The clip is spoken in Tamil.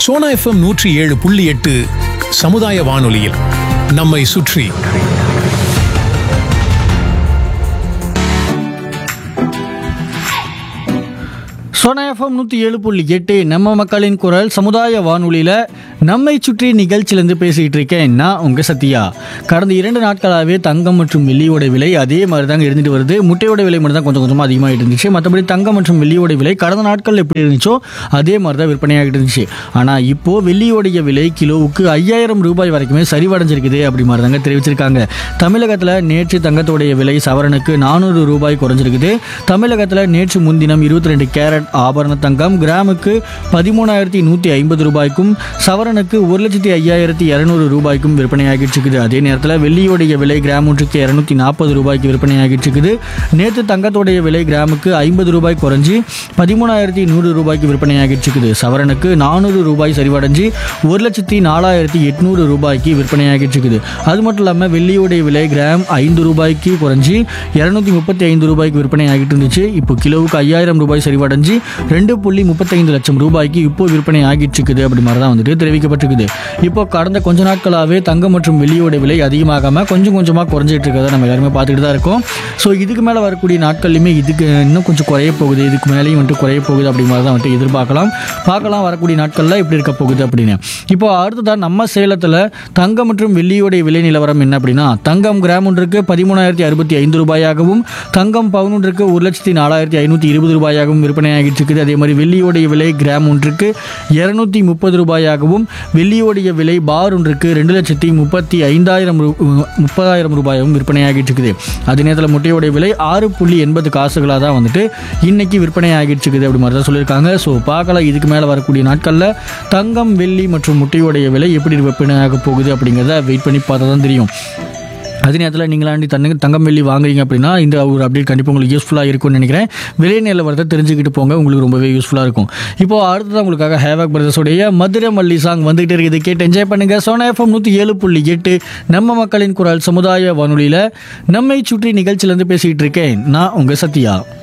சோனா எஃப்எம் நூற்றி ஏழு புள்ளி எட்டு சமுதாய வானொலியில் நம்மை சுற்றி சோனா எஃப்எம் நூற்றி ஏழு புள்ளி எட்டு நம்ம மக்களின் குரல் சமுதாய வானொலியில் நம்மை சுற்றி நிகழ்ச்சியிலேருந்து பேசிக்கிட்டு இருக்கேன் நான் உங்கள் சத்யா கடந்த இரண்டு நாட்களாகவே தங்கம் மற்றும் வெள்ளியோட விலை அதே மாதிரி தாங்க இருந்துட்டு வருது முட்டையோட விலை மட்டும் தான் கொஞ்சம் கொஞ்சமாக அதிகமாகிட்டு இருந்துச்சு மற்றபடி தங்கம் மற்றும் வெள்ளியோட விலை கடந்த நாட்கள் எப்படி இருந்துச்சோ அதே மாதிரி தான் விற்பனையாகிட்டு இருந்துச்சு ஆனால் இப்போது வெள்ளியோடைய விலை கிலோவுக்கு ஐயாயிரம் ரூபாய் வரைக்குமே சரிவடைஞ்சிருக்குது அப்படி மாதிரி தாங்க தெரிவிச்சிருக்காங்க தமிழகத்தில் நேற்று தங்கத்தோடைய விலை சவரனுக்கு நானூறு ரூபாய் குறைஞ்சிருக்குது தமிழகத்தில் நேற்று முன்தினம் இருபத்தி ரெண்டு கேரட் ஆபரண தங்கம் கிராமுக்கு பதிமூணாயிரத்தி நூற்றி ஐம்பது ரூபாய்க்கும் சவரனுக்கு ஒரு லட்சத்தி ஐயாயிரத்தி இரநூறு ரூபாய்க்கும் விற்பனையாகிட்டு இருக்குது அதே நேரத்தில் வெள்ளியோடைய விலை கிராம் ஒன்றுக்கு இரநூத்தி நாற்பது ரூபாய்க்கு விற்பனையாகிட்டு இருக்குது நேற்று தங்கத்தோடைய விலை கிராமுக்கு ஐம்பது ரூபாய் குறைஞ்சி பதிமூணாயிரத்தி நூறு ரூபாய்க்கு விற்பனையாகிட்டு இருக்குது சவரனுக்கு நானூறு ரூபாய் சரிவடைஞ்சு ஒரு லட்சத்தி நாலாயிரத்தி எட்நூறு ரூபாய்க்கு விற்பனையாகிட்டு இருக்குது அது மட்டும் இல்லாமல் வெள்ளியோடைய விலை கிராம் ஐந்து ரூபாய்க்கு குறைஞ்சி இரநூத்தி முப்பத்தி ஐந்து ரூபாய்க்கு விற்பனை ஆகிட்டு இருந்துச்சு இப்போ கிலோவுக்கு ஐயாயிரம் ரூபாய் சரிவடைஞ்சு ரெண்டு புள்ளி முப்பத்தைந்து லட்சம் ரூபாய்க்கு இப்போ விற்பனை ஆகிட்டு இருக்குது அப்படி மாதிரி தான் வந்துட்டு தெரிவிக்கப்பட்டிருக்குது இப்போ கடந்த கொஞ்ச நாட்களாகவே தங்கம் மற்றும் வெள்ளியோட விலை அதிகமாகாமல் கொஞ்சம் கொஞ்சமாக குறைஞ்சிட்டு இருக்கிறத நம்ம எல்லாருமே பார்த்துக்கிட்டு தான் இருக்கோம் ஸோ இதுக்கு மேலே வரக்கூடிய நாட்கள்லையுமே இதுக்கு இன்னும் கொஞ்சம் குறைய போகுது இதுக்கு மேலேயும் வந்துட்டு குறைய போகுது அப்படி மாதிரி தான் வந்துட்டு எதிர்பார்க்கலாம் பார்க்கலாம் வரக்கூடிய நாட்களில் எப்படி இருக்க போகுது அப்படின்னு இப்போ அடுத்ததாக நம்ம சேலத்தில் தங்கம் மற்றும் வெள்ளியோடைய விலை நிலவரம் என்ன அப்படின்னா தங்கம் கிராம் ஒன்றுக்கு பதிமூணாயிரத்தி அறுபத்தி ஐந்து ரூபாயாகவும் தங்கம் பவுன் ஒன்றுக்கு ஒரு லட்சத்தி நாலாயிரத்தி ஐநூற்றி இருபது ரூபாயாகவும் விற்பனையாகிட்டு இருக்குது அதே மாதிரி வெள்ளியோடைய விலை கிராம் ஒன்றுக்கு இரநூத்தி முப்பது ரூபாயாகவும் வெள்ளியோடைய விலை பார் ஒன்றுக்கு ரெண்டு லட்சத்தி முப்பத்தி ஐந்தாயிரம் ரூ முப்பதாயிரம் ரூபாயாகவும் விற்பனையாகிட்டு இருக்குது அதே நேரத்தில் முட்டையோடைய விலை ஆறு புள்ளி எண்பது காசுகளாக தான் வந்துட்டு இன்னைக்கு விற்பனை ஆகிட்டு இருக்குது அப்படி மாதிரி தான் சொல்லியிருக்காங்க ஸோ பார்க்கலாம் இதுக்கு மேலே வரக்கூடிய நாட்களில் தங்கம் வெள்ளி மற்றும் முட்டையோடைய விலை எப்படி விற்பனையாக போகுது அப்படிங்கிறத வெயிட் பண்ணி பார்த்தா தான் தெரியும் அதே நேரத்தில் நீங்களாண்டி தங்க தங்கம் வெள்ளி வாங்குறீங்க அப்படின்னா இந்த ஒரு அப்டேட் கண்டிப்பாக உங்களுக்கு யூஸ்ஃபுல்லாக இருக்கும்னு நினைக்கிறேன் விலை நிலவரத்தை தெரிஞ்சுக்கிட்டு போங்க உங்களுக்கு ரொம்பவே யூஸ்ஃபுல்லாக இருக்கும் இப்போ அடுத்ததான் உங்களுக்காக ஹேவாக் பிரதர்ஸோடைய மதுரை மல்லி சாங் வந்துகிட்டு இருக்குது கேட்டு என்ஜாய் பண்ணுங்க சோனா எஃப்எம் நூற்றி ஏழு புள்ளி எட்டு நம்ம மக்களின் குரல் சமுதாய வானொலியில் நம்மை சுற்றி நிகழ்ச்சியிலேருந்து பேசிக்கிட்டு இருக்கேன் நான் உங்கள் சத்யா